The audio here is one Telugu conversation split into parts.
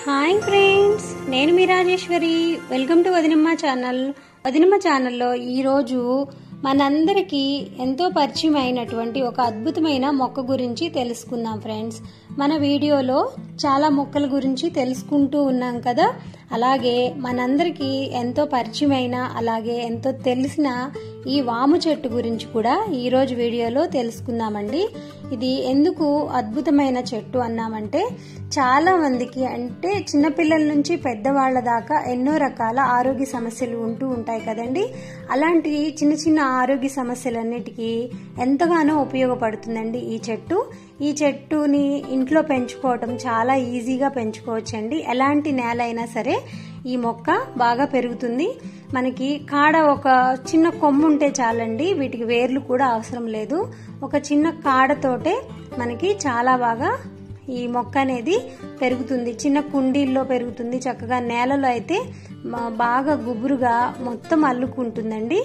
హాయ్ ఫ్రెండ్స్ నేను మీ Rajeswari welcome to Vadinamma channel Vadinamma ఛానల్లో ఈరోజు మనందరికీ ఎంతో పరిచయం అయినటువంటి ఒక అద్భుతమైన మొక్క గురించి తెలుసుకుందాం ఫ్రెండ్స్ మన వీడియోలో చాలా మొక్కల గురించి తెలుసుకుంటూ ఉన్నాం కదా అలాగే మనందరికీ ఎంతో పరిచయమైన అలాగే ఎంతో తెలిసిన ఈ వాము చెట్టు గురించి కూడా ఈరోజు వీడియోలో తెలుసుకుందామండి ఇది ఎందుకు అద్భుతమైన చెట్టు అన్నామంటే చాలా మందికి అంటే చిన్నపిల్లల నుంచి పెద్దవాళ్ళ దాకా ఎన్నో రకాల ఆరోగ్య సమస్యలు ఉంటూ ఉంటాయి కదండి అలాంటి చిన్న చిన్న ఆరోగ్య సమస్యలన్నిటికీ ఎంతగానో ఉపయోగపడుతుందండి ఈ చెట్టు ఈ చెట్టుని ఇంట్లో పెంచుకోవటం చాలా ఈజీగా పెంచుకోవచ్చండి ఎలాంటి నేల అయినా సరే ఈ మొక్క బాగా పెరుగుతుంది మనకి కాడ ఒక చిన్న కొమ్ము ఉంటే చాలండి వీటికి వేర్లు కూడా అవసరం లేదు ఒక చిన్న కాడతోటే మనకి చాలా బాగా ఈ మొక్క అనేది పెరుగుతుంది చిన్న కుండీల్లో పెరుగుతుంది చక్కగా నేలలో అయితే బాగా గుబురుగా మొత్తం అల్లుకుంటుందండి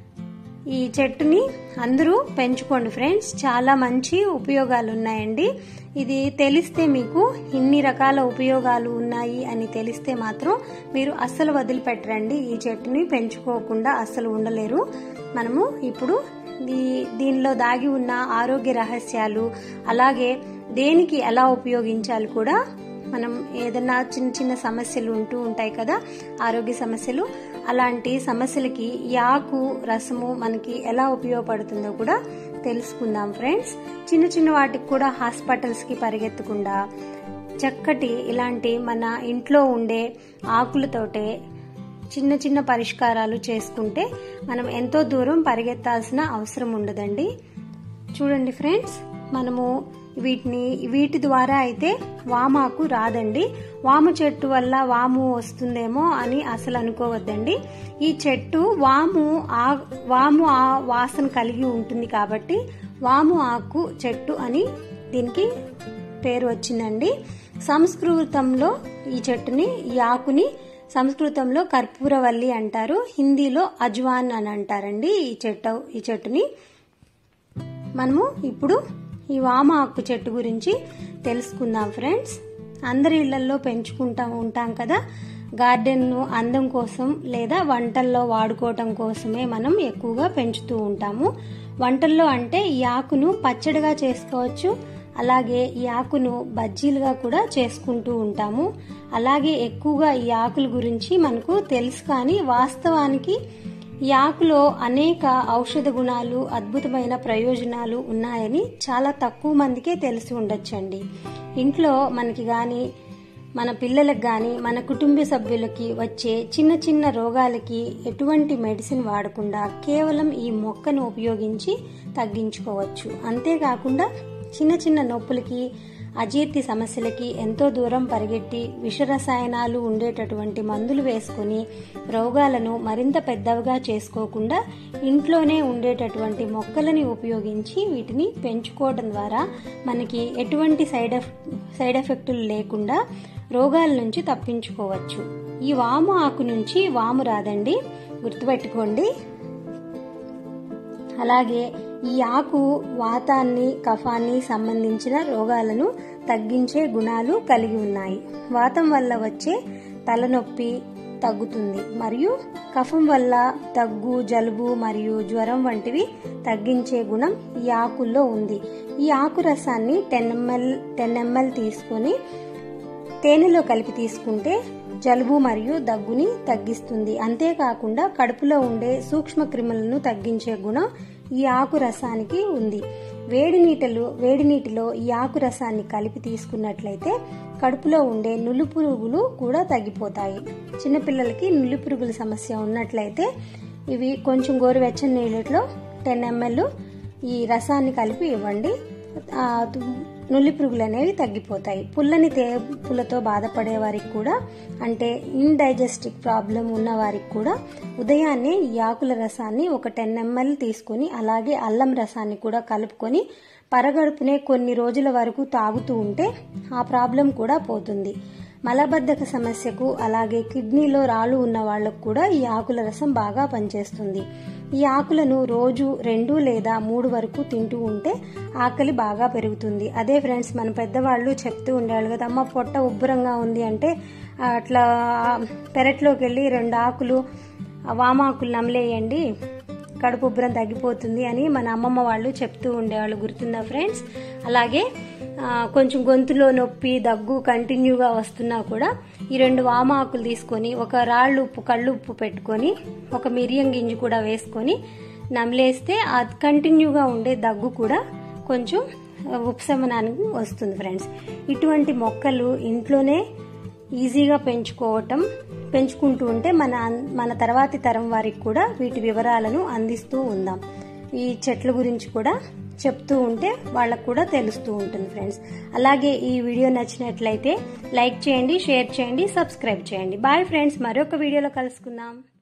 ఈ చెట్టుని అందరూ పెంచుకోండి ఫ్రెండ్స్ చాలా మంచి ఉపయోగాలు ఉన్నాయండి ఇది తెలిస్తే మీకు ఇన్ని రకాల ఉపయోగాలు ఉన్నాయి అని తెలిస్తే మాత్రం మీరు అస్సలు వదిలిపెట్టరండి ఈ చెట్టుని పెంచుకోకుండా అస్సలు ఉండలేరు మనము ఇప్పుడు దీ దీనిలో దాగి ఉన్న ఆరోగ్య రహస్యాలు అలాగే దేనికి ఎలా ఉపయోగించాలి కూడా మనం ఏదైనా చిన్న చిన్న సమస్యలు ఉంటూ ఉంటాయి కదా ఆరోగ్య సమస్యలు అలాంటి సమస్యలకి యాకు రసము మనకి ఎలా ఉపయోగపడుతుందో కూడా తెలుసుకుందాం ఫ్రెండ్స్ చిన్న చిన్న వాటికి కూడా హాస్పిటల్స్కి పరిగెత్తకుండా చక్కటి ఇలాంటి మన ఇంట్లో ఉండే ఆకులతోటే చిన్న చిన్న పరిష్కారాలు చేసుకుంటే మనం ఎంతో దూరం పరిగెత్తాల్సిన అవసరం ఉండదండి చూడండి ఫ్రెండ్స్ మనము వీటిని వీటి ద్వారా అయితే వామాకు రాదండి వాము చెట్టు వల్ల వాము వస్తుందేమో అని అసలు అనుకోవద్దండి ఈ చెట్టు వాము ఆ వాము ఆ వాసన కలిగి ఉంటుంది కాబట్టి వాము ఆకు చెట్టు అని దీనికి పేరు వచ్చిందండి సంస్కృతంలో ఈ చెట్టుని ఈ ఆకుని సంస్కృతంలో కర్పూరవల్లి అంటారు హిందీలో అజ్వాన్ అని అంటారండి ఈ చెట్టు ఈ చెట్టుని మనము ఇప్పుడు ఈ వామ ఆకు చెట్టు గురించి తెలుసుకుందాం ఫ్రెండ్స్ అందరి ఇళ్లలో పెంచుకుంటా ఉంటాం కదా గార్డెన్ను అందం కోసం లేదా వంటల్లో వాడుకోవటం కోసమే మనం ఎక్కువగా పెంచుతూ ఉంటాము వంటల్లో అంటే ఈ ఆకును పచ్చడిగా చేసుకోవచ్చు అలాగే ఈ ఆకును బజ్జీలుగా కూడా చేసుకుంటూ ఉంటాము అలాగే ఎక్కువగా ఈ ఆకుల గురించి మనకు తెలుసు కానీ వాస్తవానికి ఈ ఆకులో అనేక ఔషధ గుణాలు అద్భుతమైన ప్రయోజనాలు ఉన్నాయని చాలా తక్కువ మందికే తెలిసి ఉండొచ్చండి ఇంట్లో మనకి కానీ మన పిల్లలకు కానీ మన కుటుంబ సభ్యులకి వచ్చే చిన్న చిన్న రోగాలకి ఎటువంటి మెడిసిన్ వాడకుండా కేవలం ఈ మొక్కను ఉపయోగించి తగ్గించుకోవచ్చు అంతేకాకుండా చిన్న చిన్న నొప్పులకి అజీర్తి సమస్యలకి ఎంతో దూరం పరిగెట్టి విషరసాయనాలు ఉండేటటువంటి మందులు వేసుకుని రోగాలను మరింత పెద్దవిగా చేసుకోకుండా ఇంట్లోనే ఉండేటటువంటి మొక్కలని ఉపయోగించి వీటిని పెంచుకోవడం ద్వారా మనకి ఎటువంటి సైడ్ సైడ్ ఎఫెక్టులు లేకుండా రోగాల నుంచి తప్పించుకోవచ్చు ఈ వాము ఆకు నుంచి వాము రాదండి గుర్తుపెట్టుకోండి అలాగే ఈ ఆకు వాతాన్ని కఫాన్ని సంబంధించిన రోగాలను తగ్గించే గుణాలు కలిగి ఉన్నాయి వాతం వల్ల వచ్చే తలనొప్పి తగ్గుతుంది మరియు కఫం వల్ల దగ్గు జలుబు మరియు జ్వరం వంటివి తగ్గించే గుణం ఈ ఆకుల్లో ఉంది ఈ ఆకు రసాన్ని టెన్ ఎంఎల్ టెన్ ఎంఎల్ తీసుకొని తేనెలో కలిపి తీసుకుంటే జలుబు మరియు దగ్గుని తగ్గిస్తుంది అంతేకాకుండా కడుపులో ఉండే సూక్ష్మ క్రిములను తగ్గించే గుణం ఈ ఆకు రసానికి ఉంది వేడి నీటిలో వేడి నీటిలో ఈ ఆకు రసాన్ని కలిపి తీసుకున్నట్లయితే కడుపులో ఉండే నులి పురుగులు కూడా తగ్గిపోతాయి చిన్నపిల్లలకి నులి పురుగుల సమస్య ఉన్నట్లయితే ఇవి కొంచెం గోరువెచ్చని నీళ్ళలో టెన్ ఎంఎల్ ఈ రసాన్ని కలిపి ఇవ్వండి నులి పురుగులు అనేవి తగ్గిపోతాయి పుల్లని తేపులతో బాధపడే వారికి కూడా అంటే ఇండైజెస్టిక్ ప్రాబ్లం ఉన్న వారికి కూడా ఉదయాన్నే ఈ ఆకుల రసాన్ని ఒక టెన్ ఎంఎల్ తీసుకొని అలాగే అల్లం రసాన్ని కూడా కలుపుకొని పరగడుపునే కొన్ని రోజుల వరకు తాగుతూ ఉంటే ఆ ప్రాబ్లం కూడా పోతుంది మలబద్ధక సమస్యకు అలాగే కిడ్నీలో రాళ్ళు ఉన్న వాళ్ళకు కూడా ఈ ఆకుల రసం బాగా పనిచేస్తుంది ఈ ఆకులను రోజు రెండు లేదా మూడు వరకు తింటూ ఉంటే ఆకలి బాగా పెరుగుతుంది అదే ఫ్రెండ్స్ మన పెద్దవాళ్ళు చెప్తూ ఉండేవాళ్ళు కదా అమ్మ పొట్ట ఉబ్బరంగా ఉంది అంటే అట్లా పెరట్లోకి వెళ్ళి రెండు ఆకులు వామాకులు నమలేయండి కడుపు ఉబ్బరం తగ్గిపోతుంది అని మన అమ్మమ్మ వాళ్ళు చెప్తూ ఉండేవాళ్ళు గుర్తుందా ఫ్రెండ్స్ అలాగే కొంచెం గొంతులో నొప్పి దగ్గు కంటిన్యూగా వస్తున్నా కూడా ఈ రెండు వామాకులు తీసుకొని ఒక రాళ్ళు ఉప్పు కళ్ళు ఉప్పు పెట్టుకొని ఒక మిరియం గింజ కూడా వేసుకొని నమిలేస్తే ఆ కంటిన్యూగా ఉండే దగ్గు కూడా కొంచెం ఉపశమనానికి వస్తుంది ఫ్రెండ్స్ ఇటువంటి మొక్కలు ఇంట్లోనే ఈజీగా పెంచుకోవటం పెంచుకుంటూ ఉంటే మన మన తర్వాతి తరం వారికి కూడా వీటి వివరాలను అందిస్తూ ఉందాం ఈ చెట్ల గురించి కూడా చెప్తూ ఉంటే వాళ్ళకు కూడా తెలుస్తూ ఉంటుంది ఫ్రెండ్స్ అలాగే ఈ వీడియో నచ్చినట్లయితే లైక్ చేయండి షేర్ చేయండి సబ్స్క్రైబ్ చేయండి బాయ్ ఫ్రెండ్స్ మరొక వీడియోలో కలుసుకుందాం